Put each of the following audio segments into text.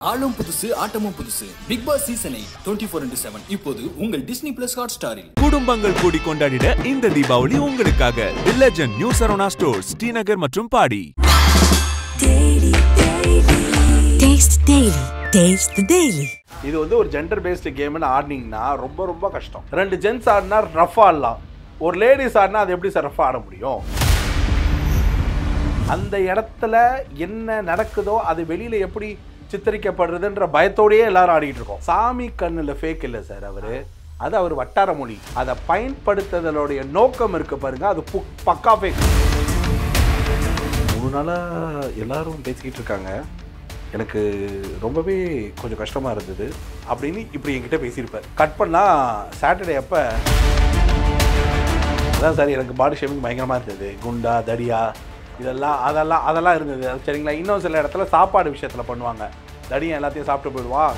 ஆளும் புதுசு ஆட்டமும் புதுசு Bigg Boss season eight twenty four into seven இப்போது உங்கள் டிஸ்னி பிளஸ் ஹாட் ஸ்டாரில் குடும்பங்கள் கூடி கொண்டாடிட இந்த தீபாவளி உங்களுக்காக the legend new Saravana stores Srinagar மற்றும் பாடி Taste Daily. Taste the Daily. இது வந்து ஒரு ஜெண்டர் பேஸ்டு கேம்னு ஆடினீங்கன்னா ரொம்ப ரொம்ப கஷ்டம் ரெண்டு ஜென்ஸ் ஆடினா ரஃப் ஆடலாம் ஒரு லேடிஸ் ஆடினா அது எப்படி சார் ரஃப் ஆட முடியும் அந்த இடத்துல என்ன நடக்குதோ அது வெளியில எப்படி சித்தரிக்கப்படுறதுன்ற பயத்தோடயே எல்லாரும் ஆடிட்டு இருக்கோம் சாமி கண்ணுல ஃபேக் இல்லை சார் அவரு அது அவர் வட்டார மொழி அதை பயன்படுத்துதலுடைய நோக்கம் இருக்கு பாருங்க அது பு- பக்கா ஃபேக் மூணு நாளா எல்லாரும் பேசிக்கிட்டு இருக்காங்க எனக்கு ரொம்பவே கொஞ்சம் கஷ்டமா இருந்தது அப்படின்னு இப்படி என்கிட்ட பேசியிருப்பார் கட் பண்ணா சாட்டர்டே அப்ப அதான் சார் எனக்கு பாடி ஷேமிங் பயங்கரமாக இருந்தது குண்டா தடியா இதெல்லாம் அதெல்லாம் அதெல்லாம் இருந்தது அது சரிங்களா இன்னும் சில இடத்துல சாப்பாடு விஷயத்தில் பண்ணுவாங்க தடியா எல்லாத்தையும் சாப்பிட்டு போயிடுவான்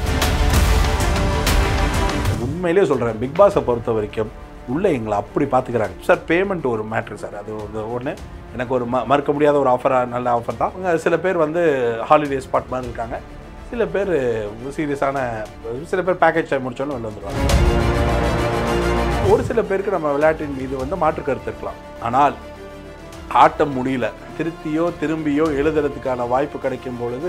உண்மையிலேயே சொல்கிறேன் பிக் பாஸை பொறுத்த வரைக்கும் உள்ளே எங்களை அப்படி பார்த்துக்கிறாங்க சார் பேமெண்ட் ஒரு மேட்ரு சார் அது ஒரு ஒன்று எனக்கு ஒரு ம மறுக்க முடியாத ஒரு ஆஃபராக நல்ல ஆஃபர் தான் அவங்க சில பேர் வந்து ஹாலிடே ஸ்பாட் மாதிரி இருக்காங்க சில பேர் சீரியஸான சில பேர் பேக்கேஜ் முடிச்சோன்னு வெளில வந்துடுவாங்க ஒரு சில பேருக்கு நம்ம விளையாட்டின் மீது வந்து மாற்று கருத்து இருக்கலாம் ஆனால் ஆட்டம் முடியல திருத்தியோ திரும்பியோ எழுதுறதுக்கான வாய்ப்பு கிடைக்கும் பொழுது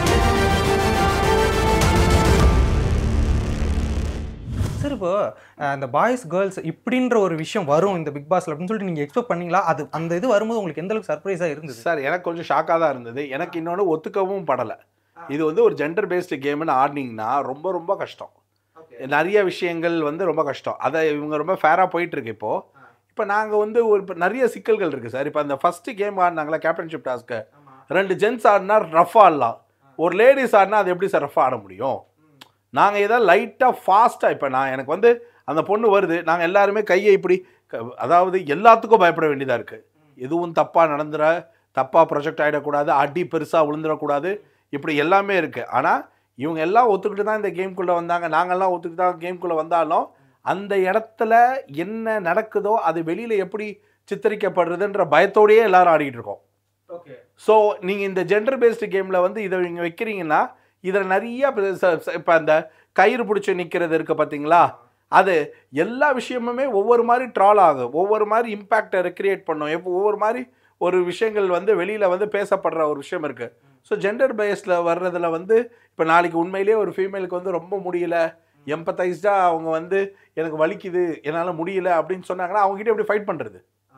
சார் இப்போ அஹ், அந்த பாய்ஸ் கேர்ள்ஸ் இப்படின்ற ஒரு விஷயம் வரும் இந்த பிக் பாஸ்ல அப்படின்னு சொல்லிட்டு நீங்க எக்ஸ்பெக்ட் பண்ணீங்களா அது அந்த இது வரும்போது உங்களுக்கு எந்த அளவுக்கு சர்ப்ரைஸா இருந்தது சார் எனக்கு கொஞ்சம் ஷாக்காக தான் இருந்தது எனக்கு இன்னொன்று ஒத்துக்கவும் படலை இது வந்து ஒரு ஜெண்டர் பேஸ்டு கேம்னு ஆடினீங்கன்னா ரொம்ப ரொம்ப கஷ்டம் நிறைய விஷயங்கள் வந்து ரொம்ப கஷ்டம் அதை இவங்க ரொம்ப ஃபேராக போயிட்டு இருக்கு இப்போ இப்போ நாங்கள் வந்து ஒரு இப்போ நிறைய சிக்கல்கள் இருக்குது சார் இப்போ அந்த ஃபஸ்ட்டு கேம் ஆடினாங்களா கேப்டன்ஷிப் டாஸ்க்கு ரெண்டு ஜென்ஸ் ஆடினா ரஃப் ஆடலாம் ஒரு லேடிஸ் ஆடினா அது எப்படி சார் ரஃப் ஆட முடியும் நாங்கள் ஏதாவது லைட்டாக ஃபாஸ்ட்டாக இப்போ நான் எனக்கு வந்து அந்த பொண்ணு வருது நாங்கள் எல்லாருமே கையை இப்படி க- அதாவது எல்லாத்துக்கும் பயப்பட வேண்டியதாக இருக்குது எதுவும் தப்பாக நடந்துட தப்பாக ப்ரொஜெக்ட் ஆகிடக்கூடாது அடி பெருசாக விழுந்துடக்கூடாது இப்படி எல்லாமே இருக்குது ஆனால் இவங்க எல்லாம் ஒத்துக்கிட்டு தான் இந்த கேம்குள்ளே வந்தாங்க நாங்கள்லாம் ஒத்துக்கிட்டு தான் கேம்குள்ளே வந்தாலும் அந்த இடத்துல என்ன நடக்குதோ அது வெளியில் எப்படி சித்தரிக்கப்படுறதுன்ற பயத்தோடயே எல்லாரும் ஆடிட்டு இருக்கோம் ஸோ நீங்கள் இந்த ஜெண்டர் பேஸ்டு கேமில் வந்து இதை நீங்கள் வைக்கிறீங்கன்னா இதில் நிறைய இப்போ அந்த கயிறு பிடிச்சி நிற்கிறது இருக்குது பார்த்தீங்களா அது எல்லா விஷயமுமே ஒவ்வொரு மாதிரி ட்ரால் ஆகும் ஒவ்வொரு மாதிரி இம்பேக்டை ரெக்ரியேட் பண்ணும் எப்போ ஒவ்வொரு மாதிரி ஒரு விஷயங்கள் வந்து வெளியில் வந்து பேசப்படுற ஒரு விஷயம் இருக்குது ஸோ ஜெண்டர் பேஸில் வர்றதுல வந்து இப்போ நாளைக்கு உண்மையிலேயே ஒரு ஃபீமேலுக்கு வந்து ரொம்ப முடியல எம்பத்தைஸ்டாக அவங்க வந்து எனக்கு வலிக்குது என்னால் முடியல அப்படின்னு சொன்னாங்கன்னா அவங்ககிட்ட எப்படி ஃபைட் பண்ணுறது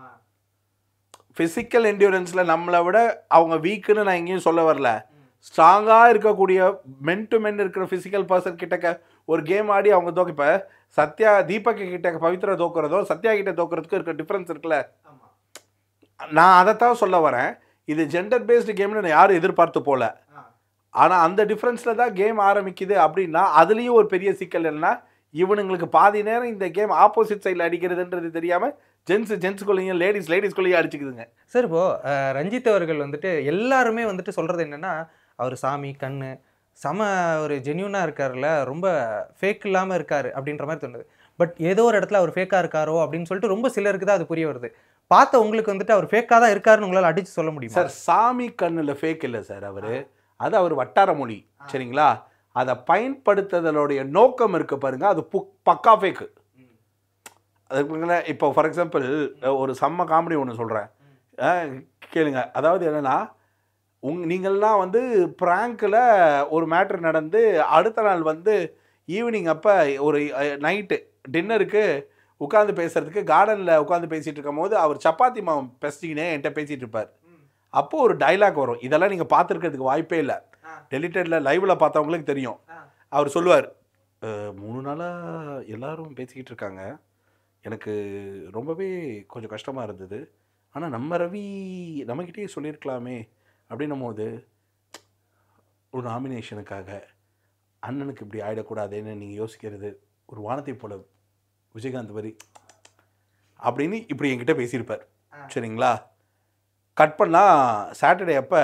ஃபிசிக்கல் என்டியூரன்ஸில் நம்மளை விட அவங்க வீக்குன்னு நான் எங்கேயும் சொல்ல வரல ஸ்ட்ராங்காக இருக்கக்கூடிய மென் டு மென் இருக்கிற ஃபிசிக்கல் பர்சன் கிட்டக்க ஒரு கேம் ஆடி அவங்க தோக்க இப்போ சத்யா தீபக் கிட்ட பவித்ரா தோக்குறதோ சத்யா கிட்ட தோக்குறதுக்கும் இருக்க டிஃப்ரென்ஸ் இருக்குல்ல நான் அதைத்தான் சொல்ல வரேன் இது ஜெண்டர் பேஸ்டு கேம்னு நான் யாரும் எதிர்பார்த்து போல ஆனால் அந்த டிஃப்ரென்ஸில் தான் கேம் ஆரம்பிக்குது அப்படின்னா அதுலேயும் ஒரு பெரிய சிக்கல் என்னன்னா இவனுங்களுக்கு பாதி நேரம் இந்த கேம் ஆப்போசிட் சைடில் அடிக்கிறதுன்றது தெரியாமல் ஜென்ஸ் ஜென்ஸுக்குள்ளேயும் லேடிஸ் லேடிஸ்குள்ளேயும் அடிச்சுக்குதுங்க சார் இப்போ அஹ், ரஞ்சித் அவர்கள் வந்துட்டு எல்லாருமே வந்துட்டு சொல்றது என்னன்னா அவர் சாமி கண்ணு செம ஒரு ஜென்யூனா இருக்காருல்ல ரொம்ப ஃபேக் இல்லாம இருக்காரு அப்படின்ற மாதிரி தோணுது பட் ஏதோ ஒரு இடத்துல அவர் ஃபேக்கா இருக்காரோ அப்படின்னு சொல்லிட்டு ரொம்ப சிலருக்கு தான் அது புரிய வருது பார்த்த உங்களுக்கு வந்துட்டு அவர் ஃபேக்காக தான் இருக்காருன்னு உங்களால் அடிச்சு சொல்ல முடியுமா சார் சாமி கண்ணில் ஃபேக் இல்லை சார் அவர் அது அவர் வட்டார மொழி சரிங்களா அதை பயன்படுத்துதலுடைய நோக்கம் இருக்கு பாருங்க அது பு- பக்கா ஃபேக்கு அதுக்குங்கள இப்போ ஃபார் எக்ஸாம்பிள் ஒரு செம்ம காமெடி ஒன்று சொல்கிறேன் கேளுங்க அதாவது என்னன்னா உங் நீங்கள்லாம் வந்து ப்ராங்கில் ஒரு மேட்ரு நடந்து அடுத்த நாள் வந்து ஈவினிங் அப்போ ஒரு நைட்டு டின்னருக்கு உட்காந்து பேசுறதுக்கு கார்டனில் உட்காந்து பேசிகிட்டு இருக்கும் போது அவர் சப்பாத்தி மாவு பெஸ்டிங்கனே என்கிட்ட பேசிகிட்டு இருப்பார் அப்போ ஒரு டைலாக் வரும் இதெல்லாம் நீங்கள் பார்த்துருக்கிறதுக்கு வாய்ப்பே இல்லை டெலிட்டடில் லைவில் பார்த்தவங்களுக்கு தெரியும் அவர் சொல்லுவார் "அஹ், மூணு நாளாக எல்லாரும் பேசிக்கிட்டு இருக்காங்க எனக்கு ரொம்பவே கொஞ்சம் கஷ்டமாக இருந்தது ஆனால் நம்ம ரவி நம்மக்கிட்டேயே சொல்லியிருக்கலாமே அப்படின்னும் போது ஒரு நாமினேஷனுக்காக அண்ணனுக்கு இப்படி ஆயிடக்கூடாதுன்னு நீங்கள் யோசிக்கிறது ஒரு வானத்தை போல விஜயகாந்த் வரி அப்படின்னு இப்படி என்கிட்ட பேசியிருப்பார் சரிங்களா கட் பண்ணால் சாட்டர்டே அப்போ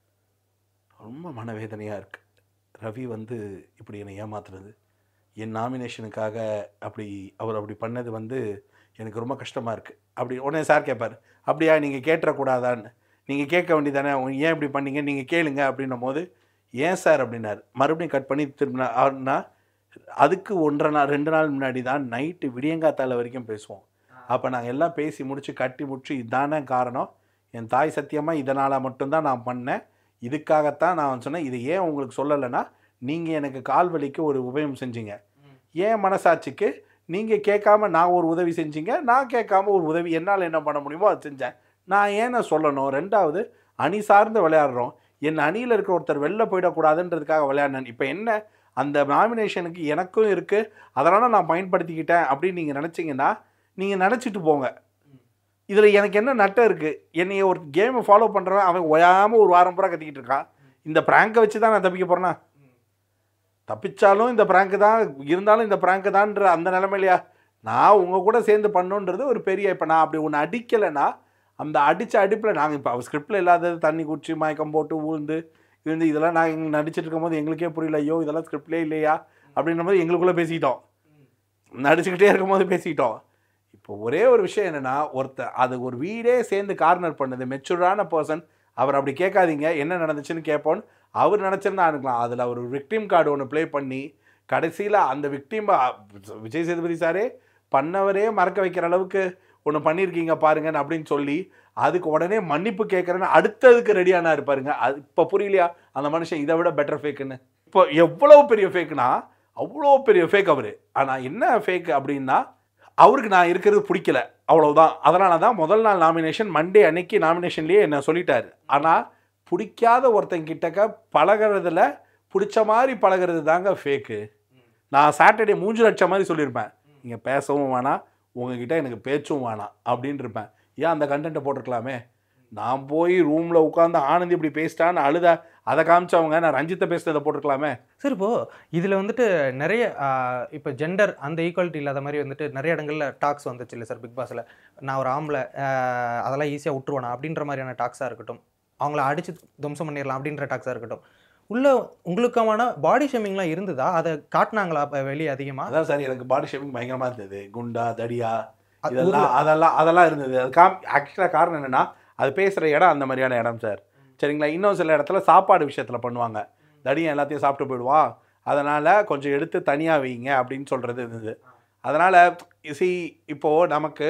ரொம்ப மனவேதனையாக இருக்குது ரவி வந்து இப்படி என்னை ஏமாத்துறது என் நாமினேஷனுக்காக அப்படி அவர் அப்படி பண்ணது வந்து எனக்கு ரொம்ப கஷ்டமாக இருக்குது அப்படி உடனே சார் கேட்பார் அப்படியா நீங்கள் கேட்டுறக்கூடாதான்னு நீங்கள் கேட்க வேண்டியதானே ஏன் இப்படி பண்ணீங்க நீங்கள் கேளுங்க அப்படின்னும் போது ஏன் சார் அப்படின்னாரு மறுபடியும் கட் பண்ணி திரும்பினா அவர்னா அதுக்கு ஒன்றரை நாள் ரெண்டு நாள் முன்னாடி தான் நைட்டு விடியங்காத்தால வரைக்கும் பேசுவோம் அப்போ நாங்கள் எல்லாம் பேசி முடிச்சு கட்டி முடிச்சு இதானே காரணம் என் தாய் சத்தியமாக இதனால் மட்டும்தான் நான் பண்ணேன் இதுக்காகத்தான் நான் சொன்னேன் இது ஏன் உங்களுக்கு சொல்லலைன்னா நீங்கள் எனக்கு கால் வலிக்கு ஒரு உபயம் செஞ்சீங்க ஏன் மனசாட்சிக்கு நீங்கள் கேட்காம நான் ஒரு உதவி செஞ்சீங்க நான் கேட்காம ஒரு உதவி என்னால் என்ன பண்ண முடியுமோ அது செஞ்சேன் நான் ஏன் சொல்லணும் ரெண்டாவது அணி சார்ந்து விளையாடுறோம் என் அணியில் இருக்கிற ஒருத்தர் வெளில போயிடக்கூடாதுன்றதுக்காக விளையாடினேன் இப்போ என்ன அந்த நாமினேஷனுக்கு எனக்கும் இருக்குது அதனால் நான் பயன்படுத்திக்கிட்டேன் அப்படின்னு நீங்கள் நினச்சிங்கன்னா நீங்கள் நினச்சிட்டு போங்க இதில் எனக்கு என்ன நட்டம் இருக்குது என்னைய ஒரு கேமை ஃபாலோ பண்ணுறவன் அவன் ஒயாமல் ஒரு வாரம் பூரா கத்திக்கிட்டு இருக்கான் இந்த ப்ராங்கை வச்சு தான் நான் தப்பிக்க போகிறேன்னா தப்பிச்சாலும் இந்த ப்ராங்க் தான் இருந்தாலும் இந்த ப்ராங்க் தான்ற அந்த நிலைமையிலையா நான் உங்கள் கூட சேர்ந்து பண்ணோன்றது ஒரு பெரிய இப்போ நான் அப்படி ஒன்று அடிக்கலைன்னா அந்த அடித்த அடிப்பில் நாங்கள் இப்போ அவர் ஸ்கிரிப்டில் இல்லாதது தண்ணி குடிச்சு மயக்கம் போட்டு ஊழ்ந்து இருந்து இதெல்லாம் நான் எங்க நடிச்சிட்டு இருக்கும்போது எங்களுக்கே புரியல ஐயோ இதெல்லாம் ஸ்கிரிப்ட்லேயே இல்லையா அப்படின்ற போது எங்களுக்குள்ளே பேசிக்கிட்டோம் நடிச்சுக்கிட்டே இருக்கும்போது பேசிக்கிட்டோம் இப்போ ஒரே ஒரு விஷயம் என்னென்னா ஒருத்தர் அது ஒரு வீடே சேர்ந்து கார்னர் பண்ணுது மெச்சூரான பர்சன் அவர் அப்படி கேட்காதீங்க என்ன நடந்துச்சுன்னு கேட்போன்னு அவர் நினச்சிருந்தா இருக்கலாம் அதில் அவர் விக்டிம் கார்டு ஒன்று ப்ளே பண்ணி கடைசியில் அந்த விக்டிம் விஜய் சேதுபதி சாரே பண்ணவரே மறக்க வைக்கிற அளவுக்கு ஒன்று பண்ணியிருக்கீங்க பாருங்கன்னு அப்படின்னு சொல்லி அதுக்கு உடனே மன்னிப்பு கேட்குறேன்னு அடுத்ததுக்கு ரெடியானா இருப்பாருங்க அது இப்போ புரியலையா அந்த மனுஷன் இதை விட பெட்டர் ஃபேக்குன்னு இப்போ எவ்வளோ பெரிய ஃபேக்குனா அவ்வளோ பெரிய ஃபேக் அவர் ஆனால் என்ன ஃபேக் அப்படின்னா அவருக்கு நான் இருக்கிறது பிடிக்கல அவ்வளவுதான் அதனால தான் முதல் நாள் நாமினேஷன் மண்டே அன்னைக்கு நாமினேஷன்லேயே என்ன சொல்லிட்டாரு ஆனால் பிடிக்காத ஒருத்தன் கிட்டக்க பழகிறதுல பிடிச்ச மாதிரி பழகிறது தாங்க ஃபேக்கு நான் சாட்டர்டே மூஞ்சு லட்சம் மாதிரி சொல்லியிருப்பேன் நீங்கள் பேசவும் வேணாம் உங்ககிட்ட எனக்கு பேச்சும் வேணாம் அப்படின்னு இருப்பேன் ஏன் அந்த கண்டென்ட்டை போட்டிருக்கலாமே நான் போய் ரூமில் உட்காந்து ஆனந்தி இப்படி பேசிட்டான்னு அழுத அதை காமிச்சவங்க நான் ரஞ்சித்தை பேசுனதை போட்டிருக்கலாமே சார் இப்போ இதில் வந்துட்டு நிறைய ஆஹ், இப்போ ஜெண்டர் அந்த ஈக்குவாலிட்டி இல்லாத மாதிரி வந்துட்டு நிறைய இடங்கள்ல டாக்ஸ் வந்துச்சு இல்லை சார் பிக் பாஸில் நான் ஒரு ஆம்பளை ஆஹ், அதெல்லாம் ஈஸியாக விட்டுருவானா அப்படின்ற மாதிரியான டாக்ஸாக இருக்கட்டும் அவங்கள அடிச்சு துவம்சம் பண்ணிடலாம் அப்படின்ற டாக்ஸாக இருக்கட்டும் உள்ள உங்களுக்கான பாடி ஷேமிங்லாம் இருந்ததா அதை காட்டினாங்களா அப்ப வெளியே அதிகமாக அதான் சார் எனக்கு பாடி ஷேமிங் பயங்கரமாக இருந்தது குண்டா தடியா அது இதெல்லாம் அதெல்லாம் அதெல்லாம் இருந்தது அது காம் ஆக்சுவலாக காரணம் என்னென்னா அது பேசுகிற இடம் அந்த மாதிரியான இடம் சார் சரிங்களா இன்னும் சில இடத்துல சாப்பாடு விஷயத்தில் பண்ணுவாங்க தடியன் எல்லாத்தையும் சாப்பிட்டு போயிடுவான் அதனால் கொஞ்சம் எடுத்து தனியாக வைங்க அப்படின்னு சொல்கிறது இருந்தது அதனால் சி இப்போது நமக்கு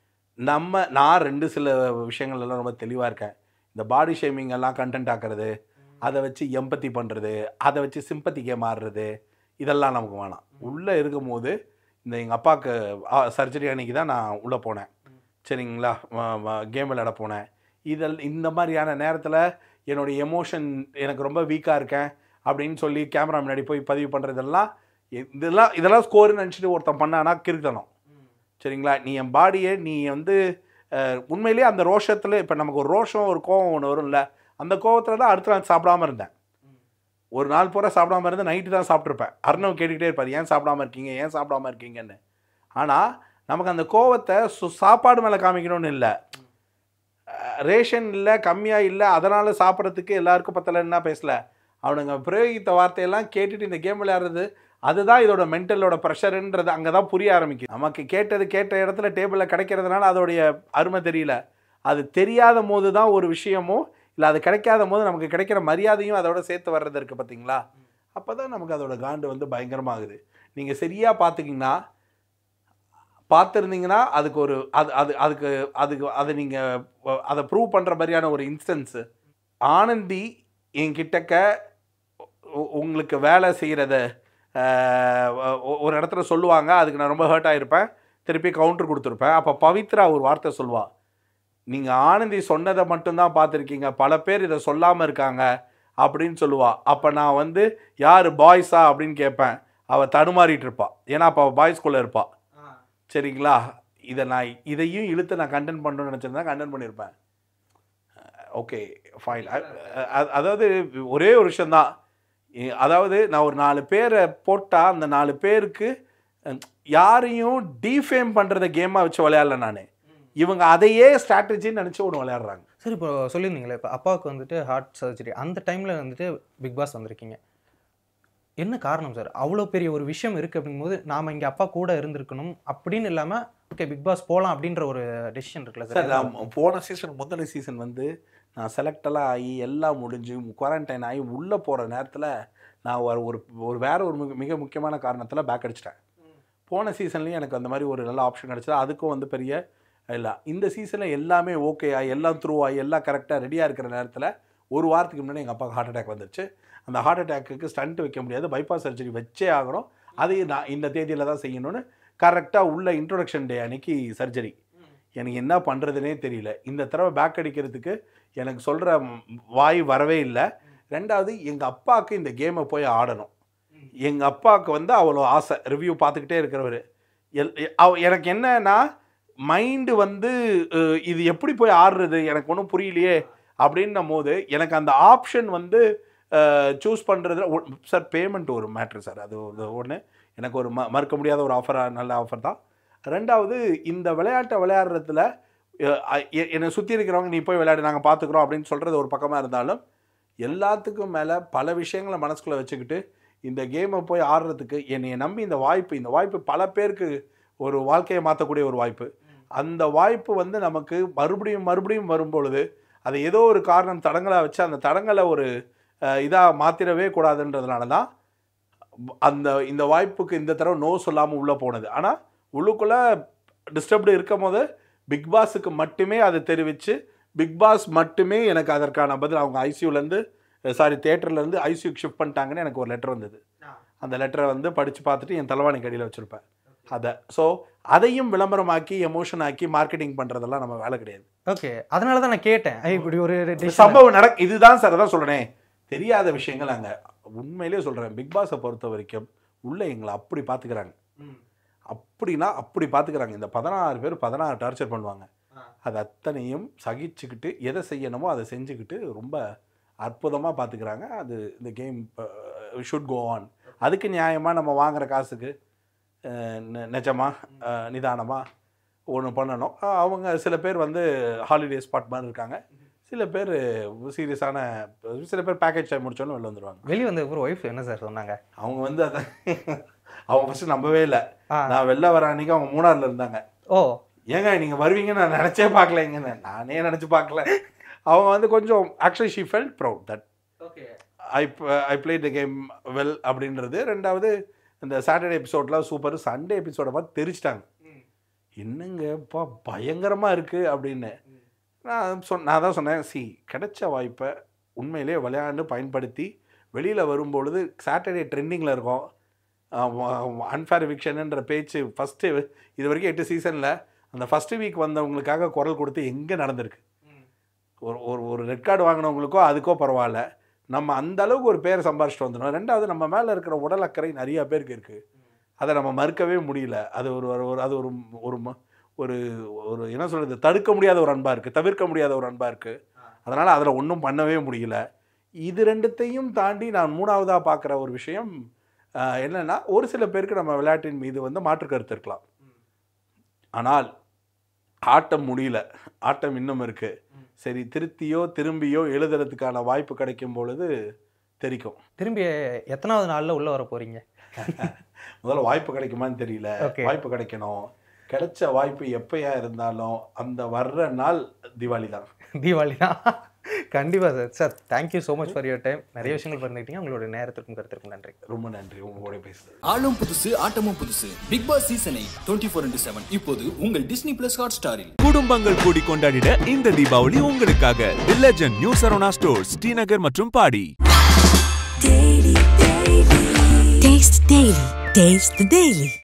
நம்ம நான் ரெண்டு சில விஷயங்கள் எல்லாம் ரொம்ப தெளிவாக இருக்கேன் இந்த பாடி ஷேமிங் எல்லாம் கண்டென்ட் ஆக்குறது அதை வச்சு எம்பத்தி பண்ணுறது அதை வச்சு சிம்பத்திக்கே மாறுறது இதெல்லாம் நமக்கு வேணாம் உள்ளே இருக்கும்போது இந்த எங்கள் அப்பாவுக்கு சர்ஜரி அன்னைக்கு தான் நான் உள்ளே போனேன் சரிங்களா கேம் விளையாட போனேன் இதில் இந்த மாதிரியான நேரத்தில் என்னுடைய எமோஷன் எனக்கு ரொம்ப வீக்காக இருக்கேன் அப்படின்னு சொல்லி கேமரா முன்னாடி போய் பதிவு பண்ணுறதெல்லாம் இதெல்லாம் இதெல்லாம் ஸ்கோர்னு நினச்சிட்டு ஒருத்தன் பண்ணானா கிறுத்தணும் சரிங்களா நீ என் பாடியை நீ வந்து அஹ், உண்மையிலேயே அந்த ரோஷத்தில் இப்போ நமக்கு ஒரு ரோஷம் ஒரு கோவம் ஒன்று வரும்ல அந்த கோவத்தில் தான் அடுத்த நாள் சாப்பிடாம இருந்தேன் ஒரு நாள் பூரா சாப்பிடாம இருந்து நைட்டு தான் சாப்பிட்ருப்பேன் அர்ணவ் கேட்டுக்கிட்டே இருப்பார் ஏன் சாப்பிடாம இருக்கீங்க ஏன் சாப்பிடாம இருக்கீங்கன்னு ஆனால் நமக்கு அந்த கோவத்தை சு- சாப்பாடு மேலே காமிக்கணும்னு இல்லை ரேஷன் இல்லை கம்மியாக இல்லை அதனால் சாப்பிட்றதுக்கு எல்லாருக்கும் பத்தலைன்னா பேசல அவனுங்க பிரயோகித்த வார்த்தையெல்லாம் கேட்டுட்டு இந்த கேம் விளையாடுறது அதுதான் இதோட மென்டலோட ப்ரெஷருன்றது அங்கே தான் புரிய ஆரம்பிக்கும் நமக்கு கேட்டது கேட்ட இடத்துல டேபிளில் கிடைக்கிறதுனால அதோடைய அருமை தெரியல அது தெரியாத போது தான் ஒரு விஷயமும் இல்லை அது கிடைக்காத போது நமக்கு கிடைக்கிற மரியாதையும் அதோட சேர்த்து வர்றது இருக்குது பார்த்தீங்களா அப்போ தான் நமக்கு அதோட காண்டு வந்து பயங்கரமாகுது நீங்கள் சரியாக பார்த்துக்கிங்கன்னா பார்த்துருந்தீங்கன்னா அதுக்கு ஒரு அது அது அதுக்கு அதுக்கு அதை நீங்கள் அதை ப்ரூவ் பண்ணுற மாதிரியான ஒரு இன்ஸ்டன்ஸு ஆனந்தி என்கிட்டக்க உ- உங்களுக்கு வேலை செய்கிறத ஒரு இடத்துல சொல்லுவாங்க அதுக்கு நான் ரொம்ப ஹர்ட் ஆகிருப்பேன் திருப்பி கவுண்டர் கொடுத்துருப்பேன் அப்போ பவித்ரா ஒரு வார்த்தை சொல்வா நீங்கள் ஆனந்தி சொன்னதை மட்டும்தான் பார்த்துருக்கீங்க பல பேர் இதை சொல்லாமல் இருக்காங்க அப்படின்னு சொல்லுவா அப்போ நான் வந்து யார் பாய்ஸா அப்படின்னு கேட்பேன் அவள் தடுமாறிட்டு இருப்பா ஏன்னா அப்போ அவள் பாய்ஸ்குள்ளே இருப்பா சரிங்களா இதை நான் இதையும் இழுத்து நான் கண்டென்ட் பண்ணணும்னு நினச்சிருந்தா கண்டென்ட் பண்ணியிருப்பேன் ஓகே ஃபைன் அதாவது ஒரே ஒரு விஷயந்தான் இ- அதாவது நான் ஒரு நாலு பேரை போட்டால் அந்த நாலு பேருக்கு அஹ், யாரையும் டீஃபேம் பண்ணுறத கேமாக வச்சு விளையாடல நான் இவங்க அதையே ஸ்ட்ராட்டஜின்னு நினச்சி ஒன்று விளையாடுறாங்க சார் இப்போ சொல்லியிருந்தீங்களே இப்போ அப்பாவுக்கு வந்துட்டு ஹார்ட் சர்ஜரி அந்த டைமில் வந்துட்டு பிக் பாஸ் வந்திருக்கீங்க என்ன காரணம் சார் அவ்வளோ பெரிய ஒரு விஷயம் இருக்குது அப்படிங்கும்போது நாம் இங்கே அப்பா கூட இருந்திருக்கணும் அப்படின்னு இல்லாமல் ஓகே பிக் பாஸ் போகலாம் அப்படின்ற ஒரு டெசிஷன் இருக்குல்ல சார் சார் நான் போன சீசன் முந்தின சீசன் வந்து நான் செலக்டெல்லாம் ஆகி எல்லாம் முடிஞ்சு குவாரண்டைன் ஆகி உள்ளே போகிற நேரத்தில் நான் ஒரு ஒரு ஒரு வேற ஒரு மிக மிக முக்கியமான காரணத்தில் பேக் அடிச்சிட்டேன் போன சீசன்லேயும் எனக்கு அந்த மாதிரி ஒரு நல்ல ஆப்ஷன் கிடச்சது அதுக்கும் வந்து பெரிய இல்லை இந்த சீசனில் எல்லாமே ஓகே ஆகி எல்லாம் த்ரூ ஆகி எல்லாம் கரெக்டாக ரெடியாக இருக்கிற நேரத்தில் ஒரு வாரத்துக்கு முன்னாடி எங்கள் அப்பாவுக்கு ஹார்ட் அட்டாக் வந்துருச்சு அந்த ஹார்ட் அட்டாக்கு ஸ்டண்ட் வைக்க முடியாது பைபாஸ் சர்ஜரி வச்சே ஆகணும் அதையும் நான் இந்த தேதியில் தான் செய்யணும்னு கரெக்டாக உள்ள இன்ட்ரொடக்ஷன் டே அன்னைக்கு சர்ஜரி எனக்கு என்ன பண்ணுறதுனே தெரியல இந்த தடவை பேக் அடிக்கிறதுக்கு எனக்கு சொல்கிற வாய் வரவே இல்லை ரெண்டாவது எங்கள் அப்பாவுக்கு இந்த கேமை போய் ஆடணும் எங்கள் அப்பாவுக்கு வந்து அவ்வளோ ஆசை ரிவ்யூ பார்த்துக்கிட்டே இருக்கிறவர் எல் எ- அவ எனக்கு என்னன்னா மைண்டு வந்து அஹ், இது எப்படி போய் ஆடுறது எனக்கு ஒன்றும் புரியலையே அப்படின்னும் போது எனக்கு அந்த ஆப்ஷன் வந்து சூஸ் பண்ணுறதுல சார் பேமெண்ட் ஒரு மேட்ரு சார் அது ஒன்று எனக்கு ஒரு ம மறுக்க முடியாத ஒரு ஆஃபராக நல்ல ஆஃபர் தான் ரெண்டாவது இந்த விளையாட்டை விளையாடுறதுல அஹ், அ- எ- என்னை சுற்றி இருக்கிறவங்க நீ போய் விளையாடு நாங்கள் பார்த்துக்குறோம் அப்படின்னு சொல்கிறது ஒரு பக்கமாக இருந்தாலும் எல்லாத்துக்கும் மேலே பல விஷயங்களை மனசுக்குள்ளே வச்சுக்கிட்டு இந்த கேமை போய் ஆடுறதுக்கு என்னைய நம்பி இந்த வாய்ப்பு இந்த வாய்ப்பு பல பேருக்கு ஒரு வாழ்க்கையை மாற்றக்கூடிய ஒரு வாய்ப்பு அந்த வாய்ப்பு வந்து நமக்கு மறுபடியும் மறுபடியும் வரும்பொழுது அதை ஏதோ ஒரு காரணம் தடங்களாக வச்சு அந்த தடங்களை ஒரு இதாக மாற்றிடவே கூடாதுன்றதுனால தான் அந்த இந்த வாய்ப்புக்கு இந்த தடவை நோ சொல்லாமல் உள்ளே போனது ஆனால் உள்ளுக்குள்ளே டிஸ்டர்ப்டு இருக்கும் போது பிக் பாஸுக்கு மட்டுமே அதை தெரிவித்து பிக் பாஸ் மட்டுமே எனக்கு அதற்கான பதில் அவங்க ஐசியூலேருந்து சாரி தேட்டர்லேருந்து ஐசியூக்கு ஷிஃப்ட் பண்ணிட்டாங்கன்னு எனக்கு ஒரு லெட்டர் வந்தது அந்த லெட்டரை வந்து படித்து பார்த்துட்டு என் தலைவாணி கடியில் வச்சுருப்பேன் அதை ஸோ அதையும் விளம்பரமாக்கி எமோஷன் ஆக்கி மார்க்கெட்டிங் பண்ணுறதெல்லாம் நம்ம வேலை கிடையாது ஓகே அதனால தான் நான் கேட்டேன் ஐ, இப்படி ஒரு decision- சம்பவம் நட இதுதான் சார் அதான் சொல்கிறேன் தெரியாத விஷயங்கள் அங்கே உண்மையிலேயே சொல்கிறேன் பிக் பாஸை பொறுத்த வரைக்கும் உள்ள எங்களை அப்படி பார்த்துக்கிறாங்க அப்படின்னா அப்படி பார்த்துக்கிறாங்க இந்த பதினாறு பேர் பதினாறு டார்ச்சர் பண்ணுவாங்க அது அத்தனையும் சகிச்சுக்கிட்டு எதை செய்யணுமோ அதை செஞ்சுக்கிட்டு ரொம்ப அற்புதமாக பார்த்துக்கிறாங்க அது இந்த கேம் ஷுட் கோ ஆன் அதுக்கு நியாயமாக நம்ம வாங்குற காசுக்கு அஹ், நெ- நிஜமா அஹ், நிதானமா ஒன்று பண்ணணும் அஹ், அவங்க சில பேர் வந்து ஹாலிடே ஸ்பாட் மாதிரி இருக்காங்க சில பேர் சீரியஸான சில பேர் பேக்கேஜ் டைம் முடிச்சோன்னு வெளில வந்துடுவாங்க வெளிய வந்த ஒரு ஒய்ஃப் என்ன சார் சொன்னாங்க அவங்க வந்து அதை அவங்க ஃபஸ்ட்டு நம்பவே இல்லை ஆ. நான் வெளில வர அன்னைக்கு அவங்க மூணாரில் இருந்தாங்க ஓ ஏங்க நீங்கள் வருவீங்கன்னு நான் நினச்சே பார்க்கலைங்க நானே நினச்சி பார்க்கல அவங்க வந்து கொஞ்சம் actually she felt proud that okay I I play the game well அப்படின்றது ரெண்டாவது இந்த சாட்டர்டே எபிசோட்லாம் சூப்பர் சண்டே எபிசோட பார்த்து தெரிச்சிட்டாங்க என்னங்கப்பா பயங்கரமாக இருக்குது அப்படின்னு நான் சொன்ன நான் தான் சொன்னேன் சி கிடைச்ச வாய்ப்பை உண்மையிலே விளையாண்டு பயன்படுத்தி வெளியில் வரும்பொழுது சாட்டர்டே ட்ரெண்டிங்கில் இருக்கும் அன்ஃபேர் விக்ஷனுன்ற பேச்சு ஃபஸ்ட்டு இது வரைக்கும் எட்டு சீசனில் அந்த ஃபஸ்ட்டு வீக் வந்தவங்களுக்காக குரல் கொடுத்து எங்கே நடந்திருக்கு ஒரு ஒரு ஒரு ரெட் கார்டு வாங்கினவங்களுக்கோ அதுக்கோ பரவாயில்ல நம்ம அந்த அளவுக்கு ஒரு பேரை சம்பாரிச்சிட்டு வந்துடும் ரெண்டாவது நம்ம மேலே இருக்கிற உடல் அக்கறை நிறைய பேருக்கு இருக்குது அதை நம்ம மறுக்கவே முடியல அது ஒரு ஒரு ஒரு- அது ஒரு ஒரு ம- ஒரு ஒரு என்ன சொல்கிறது தடுக்க முடியாத ஒரு அன்பாக இருக்குது தவிர்க்க முடியாத ஒரு அன்பாக இருக்குது அதனால் அதில் ஒன்றும் பண்ணவே முடியல இது ரெண்டுத்தையும் தாண்டி நான் மூணாவதாக பார்க்குற ஒரு விஷயம் ஆஹ், என்னன்னா ஒரு சில பேருக்கு நம்ம விளையாட்டின் மீது வந்து மாற்று கருத்து இருக்கலாம் ஆனால் ஆட்டம் முடியல ஆட்டம் இன்னும் இருக்கு சரி திருத்தியோ திரும்பியோ எழுதுறதுக்கான வாய்ப்பு கிடைக்கும் பொழுது தெரிக்கும் திரும்பி எத்தனாவது நாள்ல உள்ள வர போறீங்க முதல்ல வாய்ப்பு கிடைக்குமான்னு தெரியல Okay. வாய்ப்பு கிடைக்கணும் கிடைச்ச வாய்ப்பு எப்பயா இருந்தாலும் அந்த வர்ற நாள் திவாலி தான் தீபாவளி தான் கண்டிப்பா sir sir thank you so much for your time நிறைய விஷயங்கள் பண்ணிட்டீங்க உங்களோட நேரத்திற்கும் கருத்திற்கும் நன்றி ரொம்ப நன்றி உங்களோட பேசுறது ஆளும் புதுசு ஆட்டமும் புதுசு பிக் பாஸ் சீசனை டுவெண்ட்டி ஃபோர் இன்டூ செவன் இப்போது உங்கள் டிஸ்னி பிளஸ் ஹாட் ஸ்டாரில் குடும்பங்கள் கூடி கொண்டாடிட இந்த தீபாவளி உங்களுக்காக the legend new Saravana stores Srinagar மற்றும் பாடி Taste the Daily. Taste the Daily.